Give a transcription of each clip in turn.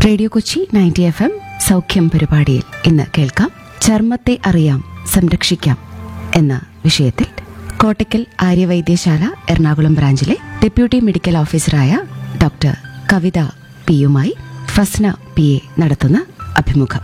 radio Kochi ninety F M സൗഖ്യം പരിപാടിയിൽ ഇന്ന് കേൾക്കാം ചർമ്മത്തെ അറിയാം സംരക്ഷിക്കാം എന്ന വിഷയത്തിൽ കോട്ടയ്ക്കൽ ആര്യവൈദ്യശാല എറണാകുളം ബ്രാഞ്ചിലെ ഡെപ്യൂട്ടി മെഡിക്കൽ ഓഫീസറായ ഡോക്ടർ കവിത പിയുമായി ഫസ്ന പി എ നടത്തുന്ന അഭിമുഖം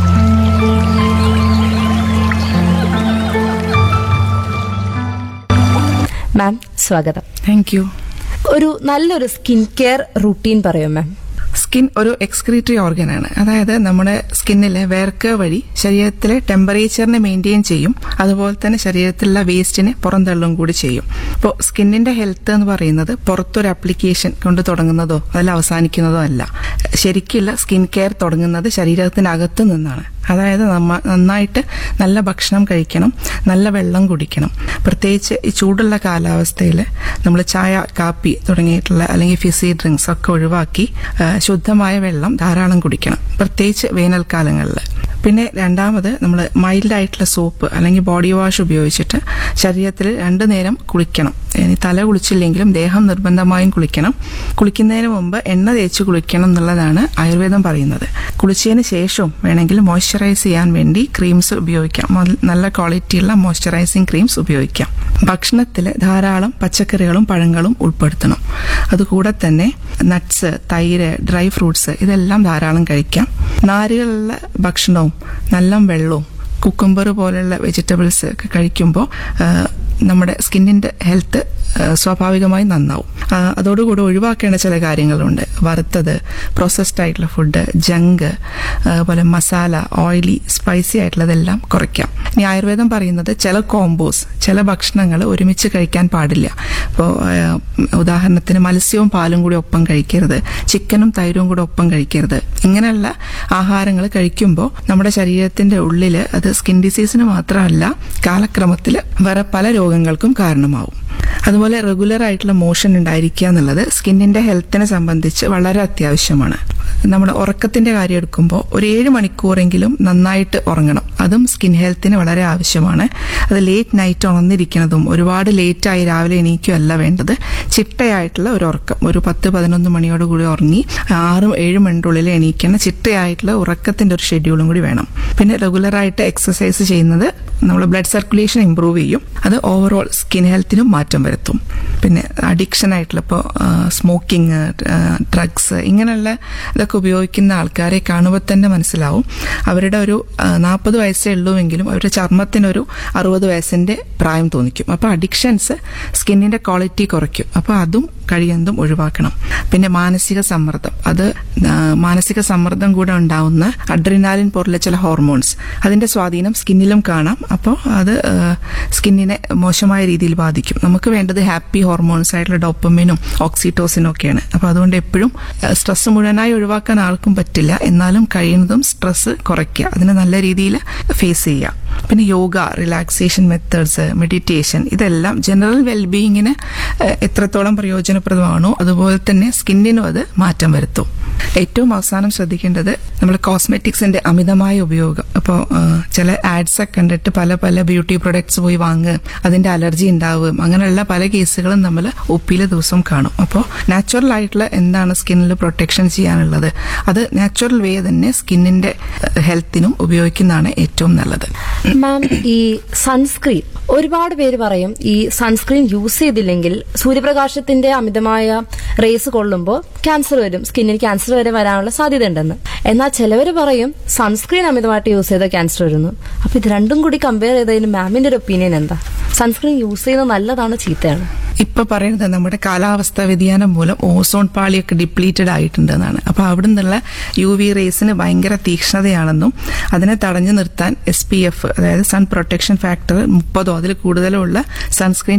മാം സ്വാഗതം താങ്ക് യു ഒരു നല്ലൊരു സ്കിൻ കെയർ റുട്ടീൻ പറയോ മാം സ്കിൻ ഒരു എക്സ്ക്രീറ്ററി ഓർഗൻ ആണ് അതായത് നമ്മുടെ സ്കിന്നിലെ വേർക്ക് വഴി ശരീരത്തിലെ ടെമ്പറേച്ചറിനെ മെയിൻറ്റെയിൻ ചെയ്യും അതുപോലെ തന്നെ ശരീരത്തിലുള്ള വേസ്റ്റിനെ പുറന്തള്ളും കൂടി ചെയ്യും അപ്പോൾ സ്കിന്നിന്റെ ഹെൽത്ത് എന്ന് പറയുന്നത് പുറത്തൊരു ആപ്ലിക്കേഷൻ കൊണ്ട് തുടങ്ങുന്നതോ അതിൽ അവസാനിക്കുന്നതോ അല്ല ശരിക്കുള്ള സ്കിൻ കെയർ തുടങ്ങുന്നത് ശരീരത്തിനകത്ത് നിന്നാണ് അതായത് നമ്മ നന്നായിട്ട് നല്ല ഭക്ഷണം കഴിക്കണം നല്ല വെള്ളം കുടിക്കണം പ്രത്യേകിച്ച് ഈ ചൂടുള്ള കാലാവസ്ഥയിൽ നമ്മൾ ചായ കാപ്പി തുടങ്ങിയിട്ടുള്ള അല്ലെങ്കിൽ ഫിസി ഡ്രിങ്ക്സ് ഒക്കെ ഒഴിവാക്കി ആ, ശുദ്ധമായ വെള്ളം ധാരാളം കുടിക്കണം പ്രത്യേകിച്ച് വേനൽക്കാലങ്ങളിൽ പിന്നെ രണ്ടാമത് നമ്മൾ മൈൽഡ് ആയിട്ടുള്ള സോപ്പ് അല്ലെങ്കിൽ ബോഡി വാഷ് ഉപയോഗിച്ചിട്ട് ശരീരത്തിൽ രണ്ടു നേരം കുളിക്കണം ഇനി തല കുളിച്ചില്ലെങ്കിലും ദേഹം നിർബന്ധമായും കുളിക്കണം കുളിക്കുന്നതിന് മുമ്പ് എണ്ണ തേച്ച് കുളിക്കണം എന്നുള്ളതാണ് ആയുർവേദം പറയുന്നത് കുളിച്ചതിന് ശേഷവും വേണമെങ്കിൽ മോയ്സ്ചറൈസ് ചെയ്യാൻ വേണ്ടി ക്രീംസ് ഉപയോഗിക്കാം മൊ- നല്ല ക്വാളിറ്റിയുള്ള മോയ്സ്ചറൈസിങ് ക്രീംസ് ഉപയോഗിക്കാം ഭക്ഷണത്തിൽ ധാരാളം പച്ചക്കറികളും പഴങ്ങളും ഉൾപ്പെടുത്തണം അതുകൂടെ തന്നെ നട്ട്സ് തൈര് ഡ്രൈ ഫ്രൂട്ട്സ് ഇതെല്ലാം ധാരാളം കഴിക്കാം നാരുകളുള്ള ഭക്ഷണവും നല്ല വെള്ളവും കുക്കുംബർ പോലുള്ള വെജിറ്റബിൾസ് ഒക്കെ കഴിക്കുമ്പോൾ നമ്മുടെ സ്കിന്നിന്റെ ഹെൽത്ത് സ്വാഭാവികമായി നന്നാവും ആ, അതോടുകൂടി ഒഴിവാക്കേണ്ട ചില കാര്യങ്ങളുണ്ട് വറുത്തത് പ്രോസസ്ഡ് ആയിട്ടുള്ള ഫുഡ് ജങ്ക് അതുപോലെ മസാല ഓയിലി സ്പൈസി ആയിട്ടുള്ളതെല്ലാം കുറയ്ക്കാം ഇനി ആയുർവേദം പറയുന്നത് ചില കോംബോസ് ചില ഭക്ഷണങ്ങൾ ഒരുമിച്ച് കഴിക്കാൻ പാടില്ല ഇപ്പോൾ ഉദാഹരണത്തിന് മത്സ്യവും പാലും കൂടി ഒപ്പം കഴിക്കരുത് ചിക്കനും തൈരും കൂടി ഒപ്പം കഴിക്കരുത് ഇങ്ങനെയുള്ള ആഹാരങ്ങൾ കഴിക്കുമ്പോൾ നമ്മുടെ ശരീരത്തിന്റെ ഉള്ളിൽ അത് സ്കിൻ ഡിസീസിന് മാത്രമല്ല കാലക്രമത്തിൽ വേറെ പല രോഗങ്ങൾക്കും കാരണമാവും അതുപോലെ റെഗുലർ ആയിട്ടുള്ള മോഷൻ ഉണ്ടായിരിക്കുക എന്നുള്ളത് സ്കിന്നിന്റെ ഹെൽത്തിനെ സംബന്ധിച്ച് വളരെ അത്യാവശ്യമാണ് നമ്മുടെ ഉറക്കത്തിന്റെ കാര്യം എടുക്കുമ്പോൾ ഒരു ഏഴ് മണിക്കൂറെങ്കിലും നന്നായിട്ട് ഉറങ്ങണം അതും സ്കിൻ ഹെൽത്തിന് വളരെ ആവശ്യമാണ് അത് ലേറ്റ് നൈറ്റ് ഉണർന്നിരിക്കുന്നതും ഒരുപാട് ലേറ്റായി രാവിലെ എണീക്കുകയല്ല വേണ്ടത് ചിട്ടയായിട്ടുള്ള ഒരു ഉറക്കം ഒരു പത്ത് പതിനൊന്ന് മണിയോട് കൂടി ഉറങ്ങി ആറും ഏഴും മണിക്കുള്ളിൽ എണീക്കുന്ന ചിട്ടയായിട്ടുള്ള ഉറക്കത്തിന്റെ ഒരു ഷെഡ്യൂളും കൂടി വേണം പിന്നെ റെഗുലറായിട്ട് എക്സസൈസ് ചെയ്യുന്നത് നമ്മൾ ബ്ലഡ് സർക്കുലേഷൻ ഇമ്പ്രൂവ് ചെയ്യും അത് ഓവറോൾ സ്കിൻ ഹെൽത്തിനും മാറ്റം വരുത്തും പിന്നെ അഡിക്ഷൻ ആയിട്ടുള്ള ഇപ്പോൾ സ്മോക്കിംഗ് ഡ്രഗ്സ് ഇങ്ങനെയുള്ള ഇതൊക്കെ ഉപയോഗിക്കുന്ന ആൾക്കാരെ കാണുമ്പോൾ തന്നെ മനസ്സിലാവും അവരുടെ ഒരു നാൽപ്പത് വയസ്സേ ഉള്ളൂവെങ്കിലും അവരുടെ ചർമ്മത്തിനൊരു അറുപത് വയസ്സിന്റെ പ്രായം തോന്നിക്കും അപ്പോൾ അഡിക്ഷൻസ് സ്കിന്നിന്റെ ക്വാളിറ്റി കുറയ്ക്കും അപ്പോൾ അതും കഴിയുന്നതും ഒഴിവാക്കണം പിന്നെ മാനസിക സമ്മർദ്ദം അത് ആ, മാനസിക സമ്മർദ്ദം കൂടെ ഉണ്ടാവുന്ന അഡ്രിനാലിൻ പോലുള്ള ചില ഹോർമോൺസ് അതിന്റെ സ്വാധീനം സ്കിന്നിലും കാണാം അപ്പോൾ അത് ആ, സ്കിന്നിനെ മോശമായ രീതിയിൽ ബാധിക്കും നമുക്ക് വേണ്ടത് ഹാപ്പി ഹോർമോൺസ് ആയിട്ടുള്ള ഡോപ്പമിനും ഓക്സിറ്റോസിനും ഒക്കെയാണ് അപ്പോൾ അതുകൊണ്ട് എപ്പോഴും സ്ട്രെസ് മുഴുവനായി ഒഴിവാക്കാൻ ആർക്കും പറ്റില്ല എന്നാലും കഴിയുന്നതും സ്ട്രെസ് കുറയ്ക്കുക അതിനെ നല്ല രീതിയിൽ ഫേസ് ചെയ്യുക പിന്നെ യോഗ റിലാക്സേഷൻ മെത്തേഡ്സ് മെഡിറ്റേഷൻ ഇതെല്ലാം ജനറൽ വെൽബീയിങ്ങിന് എത്രത്തോളം പ്രയോജനപ്രദമാണോ അതുപോലെ തന്നെ സ്കിന്നിനും അത് മാറ്റം വരുത്തും ഏറ്റവും അവസാനം ശ്രദ്ധിക്കേണ്ടത് നമ്മൾ കോസ്മെറ്റിക്സിന്റെ അമിതമായ ഉപയോഗം അപ്പോൾ ചില ആഡ്സ് ഒക്കെ കണ്ടിട്ട് പല പല ബ്യൂട്ടി പ്രൊഡക്ട്സ് പോയി വാങ്ങുക അതിന്റെ അലർജി ഉണ്ടാവുകയും അങ്ങനെയുള്ള പല കേസുകളും നമ്മൾ ഒപ്പിയിലെ ദിവസം കാണും അപ്പോൾ നാച്ചുറൽ ആയിട്ടുള്ള എന്താണ് സ്കിന്നിൽ പ്രൊട്ടക്ഷൻ ചെയ്യാനുള്ളത് അത് നാച്ചുറൽ വേ തന്നെ സ്കിന്നിന്റെ ഹെൽത്തിനും ഉപയോഗിക്കുന്നതാണ് ഏറ്റവും നല്ലത് മാം ഈ സൺസ്ക്രീൻ ഒരുപാട് പേര് പറയും ഈ സൺസ്ക്രീൻ യൂസ് ചെയ്തില്ലെങ്കിൽ സൂര്യപ്രകാശത്തിന്റെ അമിതമായ റേസ് കൊള്ളുമ്പോൾ ക്യാൻസർ വരും സ്കിന്നിന് ക്യാൻസർ വരെ വരാനുള്ള സാധ്യത ഉണ്ടെന്ന് എന്നാൽ ചിലവർ പറയും സൺസ്ക്രീൻ അമിതമായിട്ട് യൂസ് ചെയ്താൽ ക്യാൻസർ വരുന്നു അപ്പൊ ഇത് രണ്ടും കൂടി കമ്പയർ ചെയ്തതിന് മാമിന്റെ ഒരു ഒപ്പീനിയൻ എന്താ സൺസ്ക്രീൻ യൂസ് ചെയ്യുന്നത് നല്ലതാണ് ചീത്തയാണ് ഇപ്പൊ പറയുന്നത് നമ്മുടെ കാലാവസ്ഥ വ്യതിയാനം മൂലം ഓസോൺ പാളിയൊക്കെ ഡിപ്ലീറ്റഡ് ആയിട്ടുണ്ടെന്നാണ് അപ്പൊ അവിടെ നിന്നുള്ള യു വി റേസിന് ഭയങ്കര തീക്ഷ്ണതയാണെന്നും അതിനെ തടഞ്ഞു നിർത്താൻ എസ് പി എഫ് അതായത് സൺ പ്രൊട്ടക്ഷൻ ഫാക്ടർ മുപ്പതോ അതിൽ കൂടുതലോ ഉള്ള സൺസ്ക്രീൻ